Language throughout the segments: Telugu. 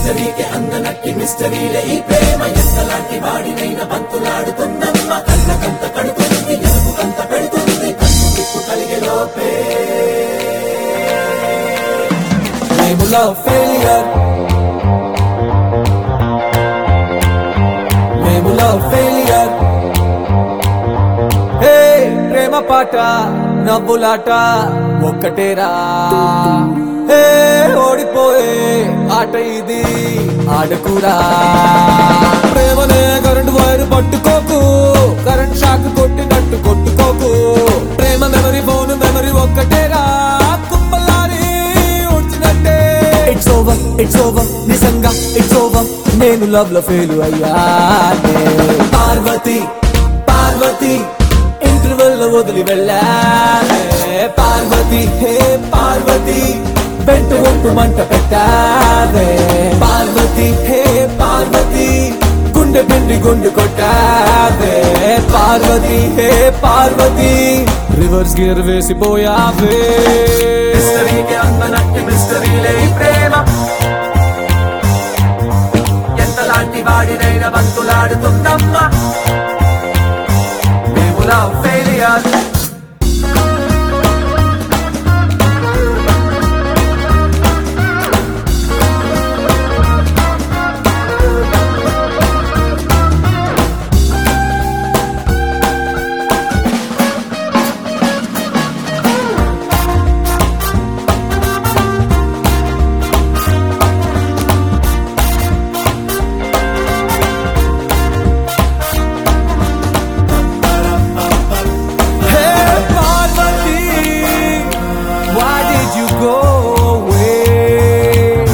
మిస్టరీకి అందనట్టి మిస్టరీలే ఈ ప్రేమ ఎంతలాంటి వాడినైనా బంతులాడుతుందమ్మ కళ్ళకంత కడుతుంది ఎలుగుకంత పెడుతుంది కన్ను దిక్కు కలిగే లోపే మేము లవ్ ఫెయిలియర్ మేము లవ్ ఫెయిలియర్ హే ప్రేమ పాట నవ్వులాట ఒక్కటేరా హే ఓడిపోయే ఆట ఇది ఆడకురా ప్రేమనే కరెంట్ వైర్ పట్టుకోకు కరెంట్ షాక్ కొట్టినట్టు కొట్టుకోకు ప్రేమ మెమరీ ఫోన్ మెమరీ ఒక్కటేరా కుప్పలారి ఉంచినట్టే ఇట్స్ ఓవర్ ఇట్స్ ఓవర్ నిజంగా ఇట్స్ ఓవర్ నేను లవ్ లో ఫెయిల్ అయ్యానే పార్వతి పార్వతి ఇంటర్వెల్ లో వదిలి వెళ్ళానే పార్వతి హే పార్వతి వెంట ఒట్టు మంట పెట్టావే పార్వతి హే పార్వతి గుండె పిండి గుండు కొట్టావే Parvathi hey Parvathi reverse gear వేసిపోయావే మిస్టరీకి అందనట్టి మిస్టరీలే ఈ ప్రేమ ఎంతలాంటి వాడినైనా బంతులాడుతుందమ్మ మేము love failure Hey Parvati, why did you go away?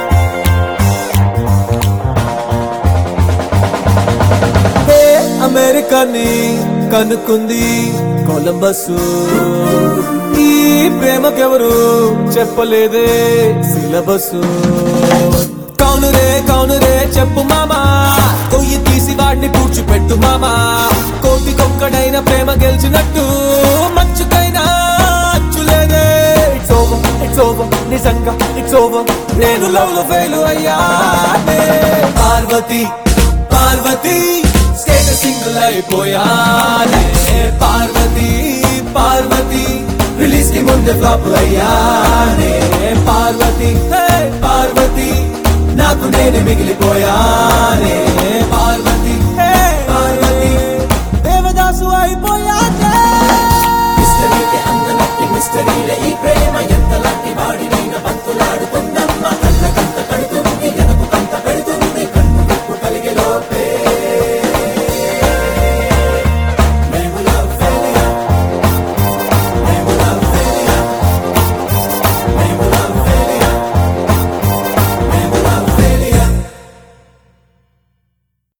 Hey అమెరికాని కనుక్కుంది కొలంబస్ ఈ ప్రేమకెవరు చెప్పలేదే సిలబస్ కౌనురే కౌనురే చెప్పు మామా కొయ్యి తీసి వాడిని పూడ్చిపెట్టు మామా కోటికొక్కడైన ప్రేమ గెలిచినట్టు మంచుకైనా అచ్చులేదే ఇట్స్ ఓవర్ ఇట్స్ ఓవర్ నిజంగా ఇట్స్ ఓవర్ నేను లవ్ లో ఫెయిల్ అయ్యానే పార్వతి పార్వతి స్టేటస్ సింగిల్ అయిపోయానే పార్వతి పార్వతి రిలీజ్ కి ముందే ఫ్లాప్ అయ్యానే పార్వతి హే పార్వతి నాకు నేను మిగిలిపోయానే పార్వతి